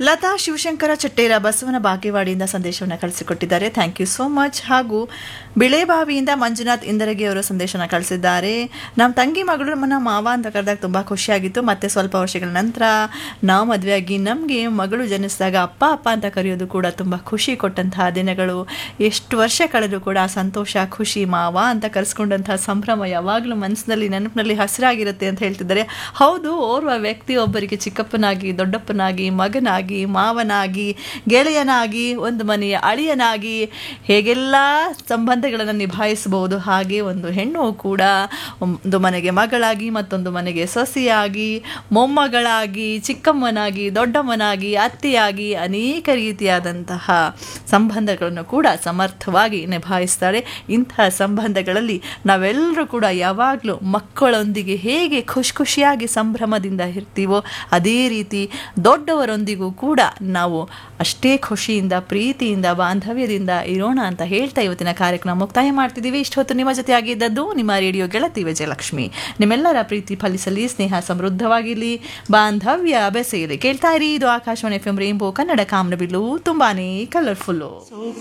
ಲತಾ ಶಿವಶಂಕರ ಚಟ್ಟೇರ ಬಸವನ ಬಾಗೇವಾಡಿಯಿಂದ ಸಂದೇಶವನ್ನು ಕಳಿಸಿಕೊಟ್ಟಿದ್ದಾರೆ ಥ್ಯಾಂಕ್ ಯು ಸೋ ಮಚ್ ಹಾಗೂ ಬಿಳೆಬಾವಿಯಿಂದ ಮಂಜುನಾಥ್ ಇಂದರಗಿ ಅವರು ಸಂದೇಶನ ಕಳಿಸಿದ್ದಾರೆ ನಮ್ಮ ತಂಗಿ ಮಗಳು ನಮ್ಮನ್ನ ಮಾವ ಅಂತ ಕರೆದಾಗ ತುಂಬ ಖುಷಿಯಾಗಿತ್ತು ಮತ್ತೆ ಸ್ವಲ್ಪ ವರ್ಷಗಳ ನಂತರ ನಾವು ಮದುವೆಯಾಗಿ ನಮಗೆ ಮಗಳು ಜನಿಸಿದಾಗ ಅಪ್ಪ ಅಪ್ಪ ಅಂತ ಕರೆಯೋದು ಕೂಡ ತುಂಬ ಖುಷಿ ಕೊಟ್ಟಂತಹ ದಿನಗಳು ಎಷ್ಟು ವರ್ಷ ಕಳೆದು ಕೂಡ ಆ ಸಂತೋಷ ಖುಷಿ ಮಾವ ಅಂತ ಕರೆಸ್ಕೊಂಡಂತಹ ಸಂಭ್ರಮ ಯಾವಾಗಲೂ ಮನಸ್ಸಿನಲ್ಲಿ ನೆನಪಿನಲ್ಲಿ ಹಸಿರಾಗಿರುತ್ತೆ ಅಂತ ಹೇಳ್ತಿದ್ದಾರೆ ಹೌದು ಓರ್ವ ವ್ಯಕ್ತಿ ಒಬ್ಬರಿಗೆ ಚಿಕ್ಕಪ್ಪನಾಗಿ ದೊಡ್ಡಪ್ಪನಾಗಿ ಮಗನಾಗಿ ಮಾವನಾಗಿ ಗೆಳೆಯನಾಗಿ ಒಂದು ಮನೆಯ ಅಳಿಯನಾಗಿ ಹೇಗೆಲ್ಲ ಸಂಬಂಧಗಳನ್ನು ನಿಭಾಯಿಸಬಹುದು ಹಾಗೆ ಒಂದು ಹೆಣ್ಣು ಕೂಡ ಒಂದು ಮನೆಗೆ ಮಗಳಾಗಿ ಮತ್ತೊಂದು ಮನೆಗೆ ಸೊಸೆಯಾಗಿ ಮೊಮ್ಮಗಳಾಗಿ ಚಿಕ್ಕಮ್ಮನಾಗಿ ದೊಡ್ಡಮ್ಮನಾಗಿ ಅತ್ತೆಯಾಗಿ ಅನೇಕ ರೀತಿಯಾದಂತಹ ಸಂಬಂಧಗಳನ್ನು ಕೂಡ ಸಮರ್ಥವಾಗಿ ನಿಭಾಯಿಸ್ತಾಳೆ ಇಂತಹ ಸಂಬಂಧಗಳಲ್ಲಿ ನಾವೆಲ್ಲರೂ ಕೂಡ ಯಾವಾಗಲೂ ಮಕ್ಕಳೊಂದಿಗೆ ಹೇಗೆ ಖುಷಿ ಖುಷಿಯಾಗಿ ಸಂಭ್ರಮದಿಂದ ಇರ್ತೀವೋ ಅದೇ ರೀತಿ ದೊಡ್ಡವರೊಂದಿಗೂ ಕೂಡ ನಾವು ಅಷ್ಟೇ ಖುಷಿಯಿಂದ ಪ್ರೀತಿಯಿಂದ ಬಾಂಧವ್ಯದಿಂದ ಇರೋಣ ಅಂತ ಹೇಳ್ತಾ ಇವತ್ತಿನ ಕಾರ್ಯಕ್ರಮ ಮುಕ್ತಾಯ ಮಾಡ್ತಿದ್ದೀವಿ ಇಷ್ಟೊತ್ತು ನಿಮ್ಮ ಜೊತೆ ಆಗಿದ್ದದ್ದು ನಿಮ್ಮ ರೇಡಿಯೋ ಗೆಳತಿ ವಿಜಯಲಕ್ಷ್ಮಿ ನಿಮ್ಮೆಲ್ಲರ ಪ್ರೀತಿ ಫಲಿಸಲಿ ಸ್ನೇಹ ಸಮೃದ್ಧವಾಗಿರಲಿ ಬಾಂಧವ್ಯ ಬೆಸೆಯಲಿ ಕೇಳ್ತಾ ಇರಿ ಇದು Akashvani F M rainbow Kannada ಕಾಮನಬಿಲ್ಲು ತುಂಬಾನೇ ಕಲರ್ಫುಲ್ಲು